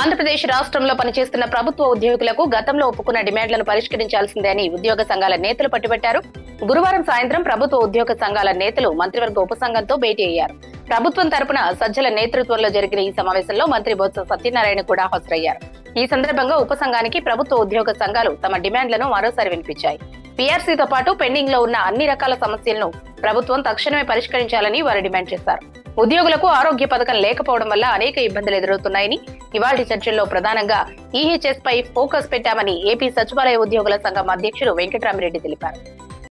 ఆంధ్రప్రదేశ్ రాష్ట్రంలో పనిచేస్తున్న ప్రభుత్వ ఉద్యోగులకు గతంలో ఒప్పుకున్న డిమాండ్లను పరిష్కరించాల్సిందే అని ఉద్యోగ సంఘాల నేతలు పట్టుబట్టారు గురువారం సాయంత్రం ప్రభుత్వ ఉద్యోగ సంఘాల నేతలు మంత్రివర్గ ఉపసంఘంతో భేటీ అయ్యారు ప్రభుత్వం తరపున సజ్జల నేతృత్వంలో జరిగిన ఈ సమావేశంలో మంత్రి బొత్స సత్యనారాయణ కూడా హాజరయ్యారు ఈ సందర్భంగా ఉపసంఘానికి ప్రభుత్వ ఉద్యోగ సంఘాలు తమ డిమాండ్లను మరోసారి వినిపించాయి పీఆర్సీతో పాటు పెండింగ్ లో ఉన్న అన్ని రకాల సమస్యలను ప్రభుత్వం తక్షణమే పరిష్కరించాలని వారు డిమాండ్ చేశారు ఉద్యోగులకు ఆరోగ్య పథకం లేకపోవడం వల్ల అనేక ఇబ్బందులు ఎదురవుతున్నాయని ఇవాళ చర్చల్లో ప్రధానంగా ఈహెచ్ఎస్ పై ఫోకస్ పెట్టామని ఏపీ సచివాలయ ఉద్యోగుల సంఘం అధ్యక్షుడు వెంకటరామిరెడ్డి తెలిపారు